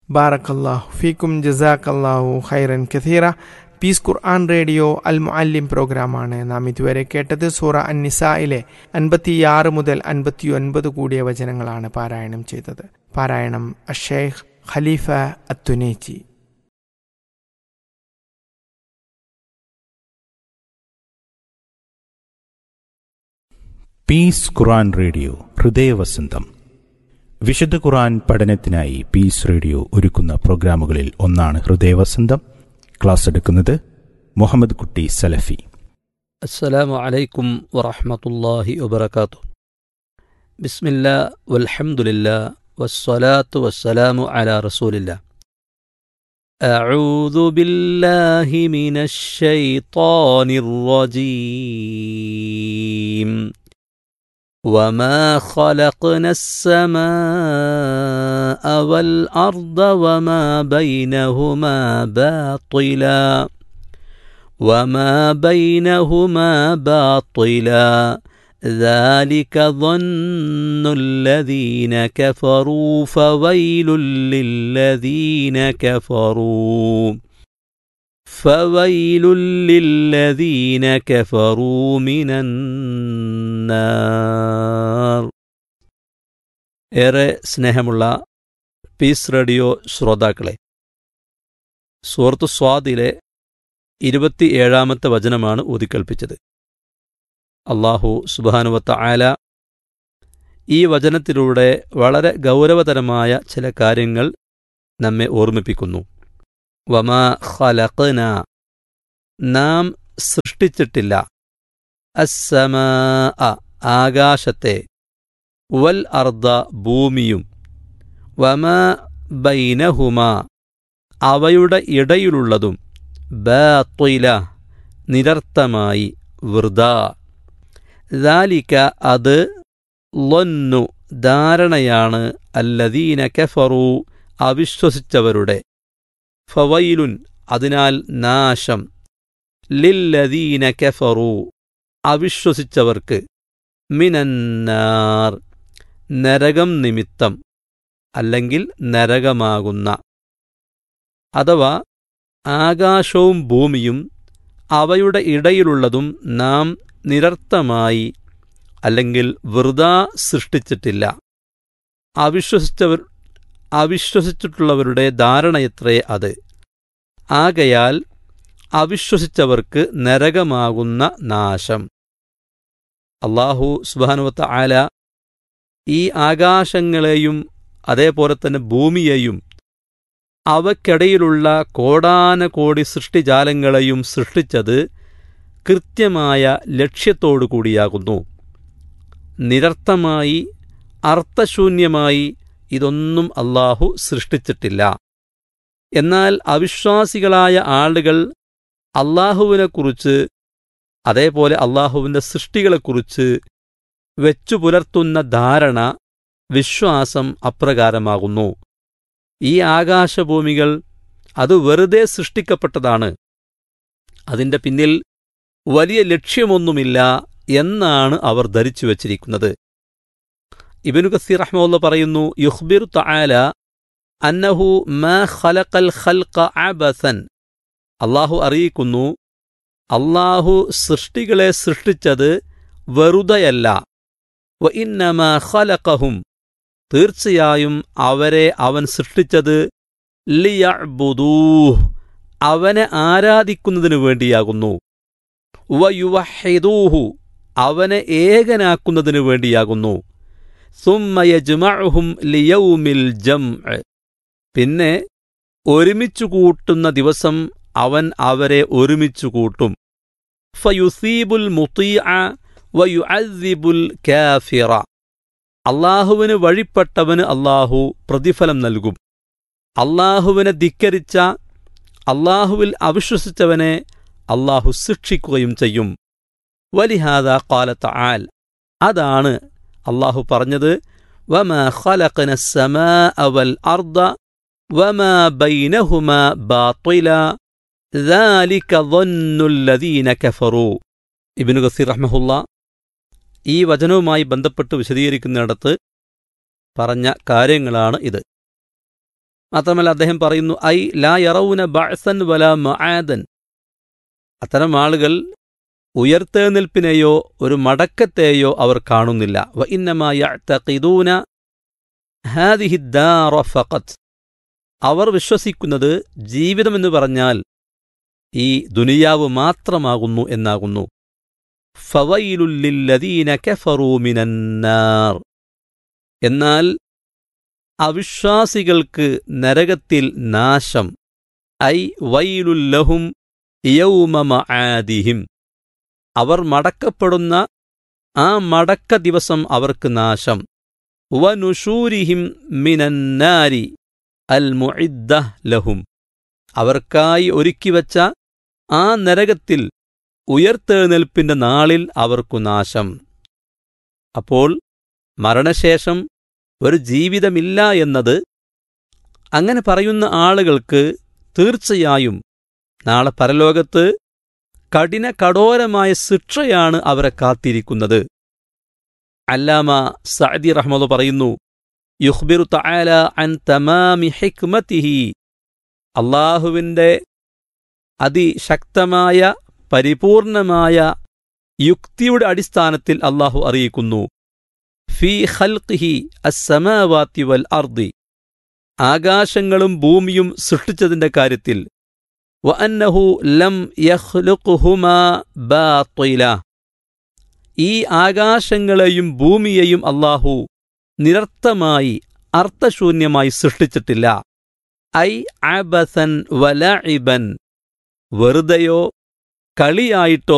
ബാറക്കല്ലാഹു ഫീക്കും ജസാക്കല്ലാഹു ഖൈറൻ കഥീറ പീസ് ഖുർആൻ റേഡിയോ അൽ മുഅല്ലിം പ്രോഗ്രാമാണ് നാം ഇതുവരെ കേട്ടത് സൂറ അന്നിസയിലെ അൻപത്തിയാറ് മുതൽ അൻപത്തിയൊൻപത് കൂടിയ വചനങ്ങളാണ് പാരായണം ചെയ്തത് പാരായണം അഷേഖ് ഖലീഫ അത്തുനേച്ചി പീസ് ഖുറാൻ റേഡിയോ ഹൃദയവസന്തം വിശുദ്ധ ഖുറാൻ പഠനത്തിനായി പീസ് റേഡിയോ ഒരുക്കുന്ന പ്രോഗ്രാമുകളിൽ ഒന്നാണ് ഹൃദയവസന്തം ക്ലാസ് എടുക്കുന്നത് മുഹമ്മദ് കുട്ടി സലഫി السلام عليكم ورحمة الله وبركاته بسم الله والحمد لله والصلاة والسلام على رسول الله أعوذ بالله من الشيطان الرجيم وما خلقنا السماء والأرض وما بينهما باطلاً وما بينهما باطلا ذلك ظن الذين كفروا فويل للذين كفروا فويل للذين كفروا من النار ഏറെ സ്നേഹമുള്ള പീസ് റേഡിയോ ശ്രോതാക്കളെ സുഹൃത്ത് സ്വാദിലെ ഇരുപത്തിയേഴാമത്തെ വചനമാണ് ഊതിക്കൽപ്പിച്ചത് അള്ളാഹു സുബാനുവത്ത ആല ഈ വചനത്തിലൂടെ വളരെ ഗൗരവതരമായ ചില കാര്യങ്ങൾ നമ്മെ ഓർമ്മിപ്പിക്കുന്നു വമാ ഖലഖന നാം സൃഷ്ടിച്ചിട്ടില്ല അസ്സമാ ആകാശത്തെ വൽ അർദ ഭൂമിയും വമാ ബൈനഹുമ അവയുടെ ഇടയിലുള്ളതും ബാത്തില നിരർത്ഥമായി വൃത ദാലിക്ക അത് ലൊന്നു ധാരണയാണ് അല്ലദീന കഫറു അവിശ്വസിച്ചവരുടെ ഫവൈലുൻ അതിനാൽ നാശം ലില്ലദീന കഫറു അവിശ്വസിച്ചവർക്ക് മിനന്നാർ നരകം നിമിത്തം അല്ലെങ്കിൽ നരകമാകുന്ന അഥവാ ആകാശവും ഭൂമിയും അവയുടെ ഇടയിലുള്ളതും നാം നിരർത്ഥമായി അല്ലെങ്കിൽ വെറുത സൃഷ്ടിച്ചിട്ടില്ല അവിശ്വസിച്ചവർ അവിശ്വസിച്ചിട്ടുള്ളവരുടെ ധാരണയത്രേ അത് ആകയാൽ അവിശ്വസിച്ചവർക്ക് നരകമാകുന്ന നാശം അള്ളാഹു സുബാനുവത്ത ആല ഈ ആകാശങ്ങളെയും അതേപോലെ തന്നെ ഭൂമിയെയും അവയ്ക്കിടയിലുള്ള കോടാനകോടി സൃഷ്ടിജാലങ്ങളെയും സൃഷ്ടിച്ചത് കൃത്യമായ ലക്ഷ്യത്തോടു കൂടിയാകുന്നു നിരർത്ഥമായി അർത്ഥശൂന്യമായി ഇതൊന്നും അള്ളാഹു സൃഷ്ടിച്ചിട്ടില്ല എന്നാൽ അവിശ്വാസികളായ ആളുകൾ അള്ളാഹുവിനെക്കുറിച്ച് അതേപോലെ അള്ളാഹുവിൻ്റെ സൃഷ്ടികളെക്കുറിച്ച് വെച്ചു പുലർത്തുന്ന ധാരണ വിശ്വാസം അപ്രകാരമാകുന്നു ഈ ആകാശഭൂമികൾ അത് വെറുതെ സൃഷ്ടിക്കപ്പെട്ടതാണ് അതിന്റെ പിന്നിൽ വലിയ ലക്ഷ്യമൊന്നുമില്ല എന്നാണ് അവർ ധരിച്ചു വച്ചിരിക്കുന്നത് ഇബനു കസീർ റഹ്മുള്ള പറയുന്നു യുഹ്ബിർ തആല അന്നഹു മാ ഖലഖൽ ഖൽഖ അബസൻ അള്ളാഹു അറിയിക്കുന്നു അള്ളാഹു സൃഷ്ടികളെ സൃഷ്ടിച്ചത് വെറുതെയല്ല വ ഇന്നമാ ഖലഖഹും തീർച്ചയായും അവരെ അവൻ സൃഷ്ടിച്ചത് ലിയഅ്ബുദൂഹ് അവനെ ആരാധിക്കുന്നതിനു വേണ്ടിയാകുന്നു വയുവഹിദൂഹു അവനെ ഏകനാക്കുന്നതിനു വേണ്ടിയാകുന്നു സുമ്മയജ്മഅഹും ലിയൗമിൽ ജംഅ് പിന്നെ ഒരുമിച്ചു കൂട്ടുന്ന ദിവസം അവൻ അവരെ ഒരുമിച്ചു കൂട്ടും ഫയുസീബുൽ മുത്തീഅ വയുഅദ്ദിബുൽ കാഫിറ അള്ളാഹുവിന് വഴിപ്പെട്ടവന് അള്ളാഹു പ്രതിഫലം നൽകും അള്ളാഹുവിനെ ധിക്കരിച്ച അള്ളാഹുവിൽ അവിശ്വസിച്ചവനെ അള്ളാഹു ശിക്ഷിക്കുകയും ചെയ്യും വലിഹാദ കാലത്ത ആൽ അതാണ് അള്ളാഹു പറഞ്ഞത് വമ ഖലഖന السماء والأرض وما بينهما باطلا ذلك ظن الذين كفروا ഇബ്നു ഗസീർ റഹ്മഹുല്ല ഈ വചനവുമായി ബന്ധപ്പെട്ട് വിശദീകരിക്കുന്നിടത്ത് പറഞ്ഞ കാര്യങ്ങളാണ് ഇത് മാത്രമല്ല അദ്ദേഹം പറയുന്നു ഐ ലാ യറൌന ബഅസൻ വല മആദൻ അത്തരം ആളുകൾ ഉയർത്തെഴുന്നേൽപ്പിനെയോ ഒരു മടക്കത്തെയോ അവർ കാണുന്നില്ല വ ഇന്നമാ യഅ്തഖിദൂന ഹാദിഹി ദാറ ഫഖത്ത് അവർ വിശ്വസിക്കുന്നത് ജീവിതമെന്ന് പറഞ്ഞാൽ ഈ ദുനിയാവ് മാത്രമാകുന്നു എന്നാകുന്നു ഫവയിലുല്ലില്ലദീന കഫറൂ മിനന്നാർ എന്നാൽ അവിശ്വാസികൾക്ക് നരകത്തിൽ നാശം ഐ വൈലുല്ലഹും യൗമമആദിഹിം അവർ മടക്കപ്പെടുന്ന ആ മടക്ക ദിവസം അവർക്ക് നാശം വനുഷൂരിഹിം മിനന്നാരി അൽ മുഇദ്ദ ലഹും അവർക്കായി ഒരുക്കിവച്ച ആ നരകത്തിൽ ഉയർത്തെഴുന്നേൽപ്പിന്റെ നാളിൽ അവർക്കു നാശം അപ്പോൾ മരണശേഷം ഒരു ജീവിതമില്ല എന്നത് അങ്ങനെ പറയുന്ന ആളുകൾക്ക് തീർച്ചയായും നാളെ പരലോകത്ത് കഠിന കഠോരമായ ശിക്ഷയാണ് അവരെ കാത്തിരിക്കുന്നത് അല്ലാമ സഅദി റഹ്മദ് പറയുന്നു യുഹ്ബിറു തആല അൻ തമാമി ഹിക്മതിഹി അള്ളാഹുവിൻ്റെ അതിശക്തമായ പരിപൂർണമായ യുക്തിയുടെ അടിസ്ഥാനത്തിൽ അള്ളാഹു അറിയിക്കുന്നു ഫി ഖൽഖിഹി അസ്സമാവാത്തി വൽ അർദി ആകാശങ്ങളും ഭൂമിയും സൃഷ്ടിച്ചതിന്റെ കാര്യത്തിൽ വഅന്നഹു ലം യഖ്ലുഖുഹുമാ ബാത്തില ഈ ആകാശങ്ങളെയും ഭൂമിയെയും അള്ളാഹു നിരർത്ഥമായി അർത്ഥശൂന്യമായി സൃഷ്ടിച്ചിട്ടില്ല ഐ അബസൻ വലഇബൻ വെറുതെയോ കളിയായിട്ടോ